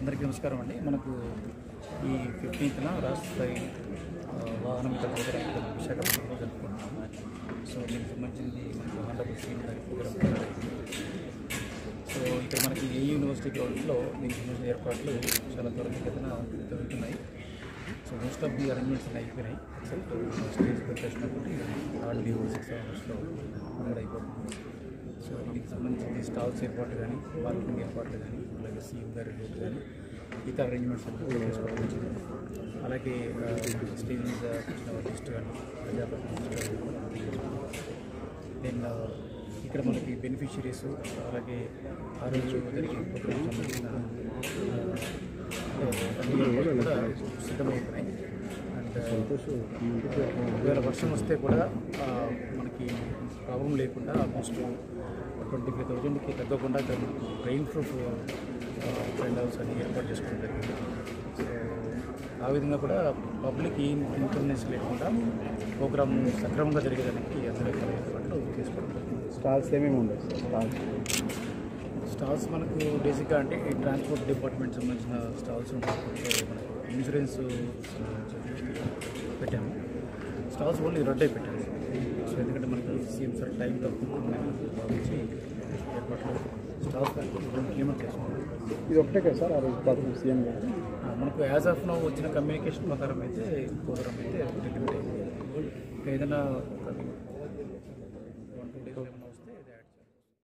అందరికీ నమస్కారం అండి మనకు ఈ ఫిఫ్టీన్త్న రాష్ట్ర స్థాయి ఆ, వాహనమిత ప్రోగ్రాం ఇక్కడ విశాఖపట్నంలో జరుపుకుంటున్నాము సో దీనికి సంబంధించింది మనకు హండ్రడ్ సీఎం గారి ప్రోగ్రాం సో ఇక్కడ మనకి ఏ యూనివర్సిటీ గ్రౌండ్స్లో దీనికి సంబంధించిన ఏర్పాట్లు చాలా త్వరితగతిన జరుగుతున్నాయి so most of the arrangements అన్నీ అయిపోయినాయి ఎక్సెప్ట్ స్టేజ్ ప్రిపరేషన్ ఒకటి ఆల్రెడీ సిక్స్ అవర్స్లో అక్కడ అయిపోతుంది సో దీనికి సంబంధించి స్టాల్స్ ఏర్పాటు కానీ పార్కింగ్ ఏర్పాట్లు కానీ అలాగే సీఎం గారి రూట్ కానీ ఇతర అరేంజ్మెంట్స్ అన్ని చేసుకోవడం వచ్చింది అలాగే స్టేజ్ మీద కూర్చున్న లిస్ట్ కానీ ప్రజాప్రతినిధులు దెన్ ఇక్కడ మనకి బెనిఫిషరీస్ అలాగే ఆ రోజు జరిగే ప్రోగ్రామ్ సంబంధించిన ఆ, అన్ని ఏర్పాట్లు కూడా సిద్ధమవుతున్నాయి అండ్ ఒకవేళ వర్షం వస్తే కూడా ఆ, మనకి ప్రాబ్లం లేకుండా ఆల్మోస్ట్ ట్వంటీ ఫైవ్ థౌజండ్కి తగ్గకుండా ఇక్కడ మనకు రెయిన్ ప్రూఫ్ ఫ్రెండ్ హౌస్ అని ఏర్పాటు చేసుకోవడం జరిగింది సో ఆ విధంగా కూడా పబ్లిక్ ఏం ఇన్ఫర్మేషన్ లేకుండా ప్రోగ్రామ్ సక్రమంగా జరిగేదానికి అందరూ ఏర్పాట్లు చేసుకోవడం జరిగింది స్టాల్స్ ఏమేమి ఉండవు సార్ స్టాల్స్ స్టాల్స్ మనకు బేసిక్గా అంటే ఈ ట్రాన్స్పోర్ట్ డిపార్ట్మెంట్ సంబంధించిన స్టాల్స్ ఉంటాయి సో మనకు ఇన్సూరెన్స్ సంబంధించి పెట్టాము స్టాల్స్ ఓన్లీ రొడ్డే పెట్టాము సో ఎందుకంటే మనకి సీఎం సార్ టైం తక్కువ ఉందని భావించి ఏర్పాట్లు స్టాల్స్ రెండు కిలోమీటర్ చేసుకున్నాం ఇది ఒకటే కదా సార్ ఆ రోజు పాపం సీఎం గారు ఆ, మనకు యాజ్ ఆఫ్ నో వచ్చిన కమ్యూనికేషన్ ప్రకారం అయితే ప్రోగ్రామ్ అయితే లిమిట్ అయింది ఇంకా ఏదైనా